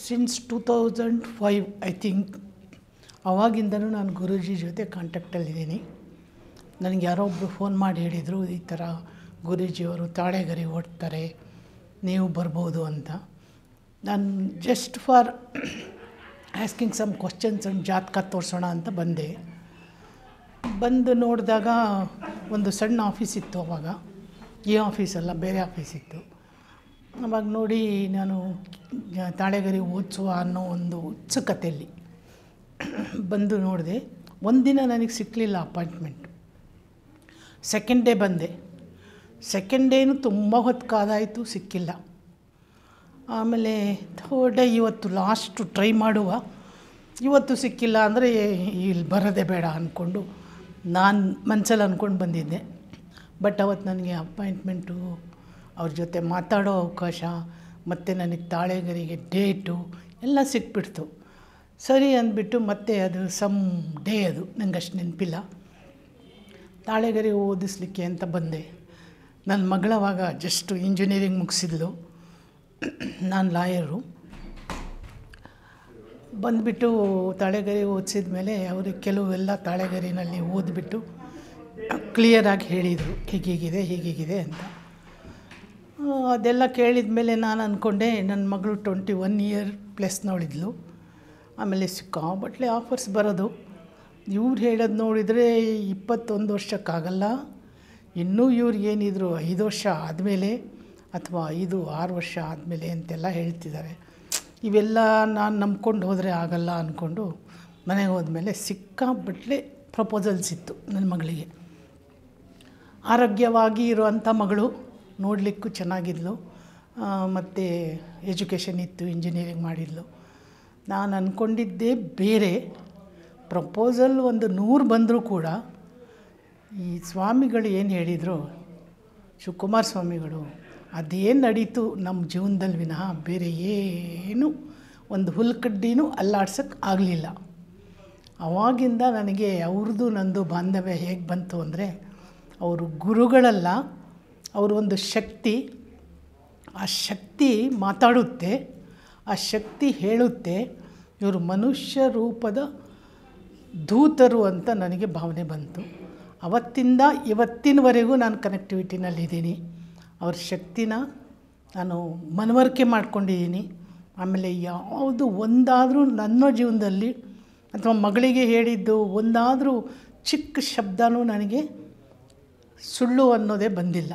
since two thousand five I think ಅವಾಗಿಂದನೂ ನಾನು ಗುರೂಜಿ ಜೊತೆ ಕಾಂಟ್ಯಾಕ್ಟಲ್ಲಿದ್ದೀನಿ ನನಗೆ ಯಾರೋ ಒಬ್ಬರು ಫೋನ್ ಮಾಡಿ ಹೇಳಿದರು ಈ ಥರ ಗುರೂಜಿಯವರು ತಾಳೆಗರಿ ಓಡ್ತಾರೆ ನೀವು ಬರ್ಬೋದು ಅಂತ ನಾನು just for asking some questions and ಜಾತಕ ತೋರಿಸೋಣ ಅಂತ ಬಂದೆ ಬಂದು ನೋಡಿದಾಗ ಒಂದು ಸಣ್ಣ ಆಫೀಸ್ ಇತ್ತು ಅವಾಗ ಈ ಆಫೀಸಲ್ಲ ಬೇರೆ ಆಫೀಸ್ ಇತ್ತು ಅವಾಗ ನೋಡಿ ನಾನು ತಾಳೆಗರಿ ಓದಿಸುವ ಅನ್ನೋ ಒಂದು ಉತ್ಸುಕತೆಯಲ್ಲಿ ಬಂದು ನೋಡಿದೆ ಒಂದಿನ ನನಗೆ ಸಿಕ್ಕಲಿಲ್ಲ ಅಪಾಯಿಂಟ್ಮೆಂಟ್ ಸೆಕೆಂಡ್ ಡೇ ಬಂದೆ ಸೆಕೆಂಡ್ ಡೇನು ತುಂಬ ಹೊತ್ತು ಕಾದಾಯಿತು ಸಿಕ್ಕಿಲ್ಲ ಆಮೇಲೆ ಥರ್ಡ್ ಡೇ ಇವತ್ತು ಲಾಸ್ಟು ಟ್ರೈ ಮಾಡುವ ಇವತ್ತು ಸಿಕ್ಕಿಲ್ಲ ಅಂದರೆ ಇಲ್ಲಿ ಬರೋದೇ ಬೇಡ ಅಂದ್ಕೊಂಡು ನಾನು ಮನಸ್ಸಲ್ಲಿ ಅಂದ್ಕೊಂಡು ಬಂದಿದ್ದೆ ಬಟ್ ಅವತ್ತು ನನಗೆ ಅಪಾಯಿಂಟ್ಮೆಂಟು ಅವ್ರ ಜೊತೆ ಮಾತಾಡೋ ಅವಕಾಶ ಮತ್ತು ನನಗೆ ತಾಳೆಗರಿಗೆ ಡೇಟು ಎಲ್ಲ ಸಿಕ್ಬಿಡ್ತು ಸರಿ ಅಂದ್ಬಿಟ್ಟು ಮತ್ತೆ ಅದು ಸಮ್ ಡೇ ಅದು ನಂಗೆ ಅಷ್ಟು ನೆನಪಿಲ್ಲ ತಾಳೆಗರಿ ಓದಿಸ್ಲಿಕ್ಕೆ ಅಂತ ಬಂದೆ ನನ್ನ ಮಗಳವಾಗ ಜಸ್ಟು ಇಂಜಿನಿಯರಿಂಗ್ ಮುಗಿಸಿದ್ಲು ನಾನು ಲಾಯರು ಬಂದುಬಿಟ್ಟು ತಾಳೆಗರಿ ಓದಿಸಿದ ಮೇಲೆ ಅವ್ರಿಗೆ ಕೆಲವೆಲ್ಲ ತಾಳೆಗರಿನಲ್ಲಿ ಓದಿಬಿಟ್ಟು ಕ್ಲಿಯರಾಗಿ ಹೇಳಿದರು ಹೀಗೀಗಿದೆ ಹೀಗೀಗಿದೆ ಅಂತ ಆ, ಅದೆಲ್ಲ ಕೇಳಿದ ಮೇಲೆ ನಾನು ಅಂದ್ಕೊಂಡೆ ನನ್ನ ಮಗಳು ಟ್ವೆಂಟಿ ಒನ್ ಇಯರ್ ಪ್ಲಸ್ ನೋಡಿದ್ಲು ಆಮೇಲೆ ಸಿಕ್ಕಾಬಟ್ಲೆ ಆಫರ್ಸ್ ಬರೋದು ಇವ್ರು ಹೇಳೋದು ನೋಡಿದರೆ ಇಪ್ಪತ್ತೊಂದು ವರ್ಷಕ್ಕಾಗಲ್ಲ ಇನ್ನೂ ಇವ್ರು ಏನಿದ್ರು ಐದು ವರ್ಷ ಆದಮೇಲೆ ಅಥವಾ ಐದು ಆರು ವರ್ಷ ಆದಮೇಲೆ ಅಂತೆಲ್ಲ ಹೇಳ್ತಿದ್ದಾರೆ ಇವೆಲ್ಲ ನಾನು ನಂಬ್ಕೊಂಡು ಹೋದರೆ ಆಗಲ್ಲ ಅಂದ್ಕೊಂಡು ಮನೆಗೆ ಹೋದ್ಮೇಲೆ ಸಿಕ್ಕಾಬಟ್ಲೆ ಪ್ರಪೋಸಲ್ಸ್ ಇತ್ತು ನನ್ನ ಮಗಳಿಗೆ ಆರೋಗ್ಯವಾಗಿ ಇರುವಂಥ ಮಗಳು ನೋಡಲಿಕ್ಕೂ ಚೆನ್ನಾಗಿದ್ಲು ಮತ್ತು ಎಜುಕೇಷನ್ ಇತ್ತು ಇಂಜಿನಿಯರಿಂಗ್ ಮಾಡಿದ್ಲು ನಾನು ಅಂದ್ಕೊಂಡಿದ್ದೇ ಬೇರೆ ಪ್ರಪೋಸಲ್ ಒಂದು ನೂರು ಬಂದರೂ ಕೂಡ ಈ ಸ್ವಾಮಿಗಳು ಏನು ಹೇಳಿದರು ಶಿವಕುಮಾರ ಸ್ವಾಮಿಗಳು ಅದೇನು ನಡೀತು ನಮ್ಮ ಜೀವನದಲ್ಲಿ ವಿನಃ ಬೇರೆ ಏನು ಒಂದು ಹುಲ್ಕಡ್ಡಿನೂ ಅಲ್ಲಾಡ್ಸೋಕ್ಕೆ ಆಗಲಿಲ್ಲ ಅವಾಗಿಂದ ನನಗೆ ಅವ್ರದ್ದು ನಂದು ಬಾಂಧವ್ಯ ಹೇಗೆ ಬಂತು ಅಂದರೆ ಅವರು ಗುರುಗಳಲ್ಲ ಅವರು ಒಂದು ಶಕ್ತಿ ಆ ಶಕ್ತಿ ಮಾತಾಡುತ್ತೆ ಆ ಶಕ್ತಿ ಹೇಳುತ್ತೆ ಇವರು ಮನುಷ್ಯ ರೂಪದ ದೂತರು ಅಂತ ನನಗೆ ಭಾವನೆ ಬಂತು ಅವತ್ತಿಂದ ಇವತ್ತಿನವರೆಗೂ ನಾನು ಕನೆಕ್ಟಿವಿಟಿನಲ್ಲಿದ್ದೀನಿ ಅವ್ರ ಶಕ್ತಿನ ನಾನು ಮನವರಿಕೆ ಮಾಡ್ಕೊಂಡಿದ್ದೀನಿ ಆಮೇಲೆ ಯಾವುದು ಒಂದಾದರೂ ನನ್ನ ಜೀವನದಲ್ಲಿ ಅಥವಾ ಮಗಳಿಗೆ ಹೇಳಿದ್ದು ಒಂದಾದರೂ ಚಿಕ್ಕ ಶಬ್ದನೂ ನನಗೆ ಸುಳ್ಳು ಅನ್ನೋದೇ ಬಂದಿಲ್ಲ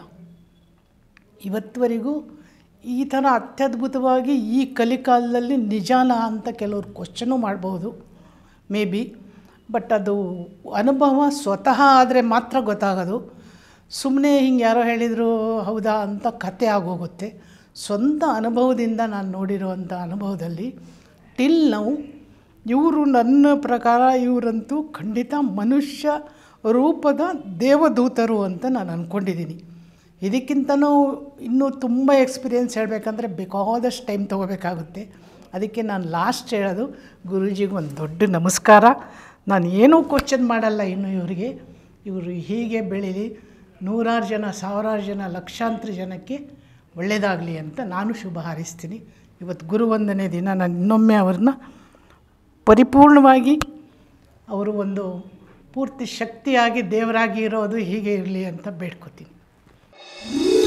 ಇವತ್ತುವರೆಗೂ ಈ ಥರ ಅತ್ಯದ್ಭುತವಾಗಿ ಈ ಕಲಿಕಾಲದಲ್ಲಿ ನಿಜಾನ ಅಂತ ಕೆಲವರು ಕ್ವಶನು ಮಾಡ್ಬೋದು ಮೇ ಬಿ ಬಟ್ ಅದು ಅನುಭವ ಸ್ವತಃ ಆದರೆ ಮಾತ್ರ ಗೊತ್ತಾಗೋದು ಸುಮ್ಮನೆ ಹಿಂಗೆ ಯಾರೋ ಹೇಳಿದರು ಹೌದಾ ಅಂತ ಕತೆ ಆಗೋಗುತ್ತೆ ಸ್ವಂತ ಅನುಭವದಿಂದ ನಾನು ನೋಡಿರುವಂಥ ಅನುಭವದಲ್ಲಿ ಟಿಲ್ ನಾವು ಇವರು ನನ್ನ ಪ್ರಕಾರ ಇವರಂತೂ ಖಂಡಿತ ಮನುಷ್ಯ ರೂಪದ ದೇವದೂತರು ಅಂತ ನಾನು ಅಂದ್ಕೊಂಡಿದ್ದೀನಿ ಇದಕ್ಕಿಂತನೂ ಇನ್ನೂ ತುಂಬ ಎಕ್ಸ್ಪೀರಿಯೆನ್ಸ್ ಹೇಳಬೇಕಂದ್ರೆ ಬೇಕಾದಷ್ಟು ಟೈಮ್ ತೊಗೋಬೇಕಾಗುತ್ತೆ ಅದಕ್ಕೆ ನಾನು ಲಾಸ್ಟ್ ಹೇಳೋದು ಗುರೂಜಿಗೆ ಒಂದು ದೊಡ್ಡ ನಮಸ್ಕಾರ ನಾನು ಏನೂ ಕ್ವಶನ್ ಮಾಡಲ್ಲ ಇನ್ನು ಇವರಿಗೆ ಇವರು ಹೀಗೆ ಬೆಳೀಲಿ ನೂರಾರು ಜನ ಸಾವಿರಾರು ಜನ ಲಕ್ಷಾಂತರ ಜನಕ್ಕೆ ಒಳ್ಳೆಯದಾಗಲಿ ಅಂತ ನಾನು ಶುಭ ಹಾರೈಸ್ತೀನಿ ಇವತ್ತು ಗುರುವಂದನೆ ದಿನ ನಾನು ಇನ್ನೊಮ್ಮೆ ಅವ್ರನ್ನ ಪರಿಪೂರ್ಣವಾಗಿ ಅವರು ಒಂದು ಪೂರ್ತಿ ಶಕ್ತಿಯಾಗಿ ದೇವರಾಗಿ ಇರೋದು ಹೀಗೆ ಇರಲಿ ಅಂತ ಬೇಡ್ಕೋತೀನಿ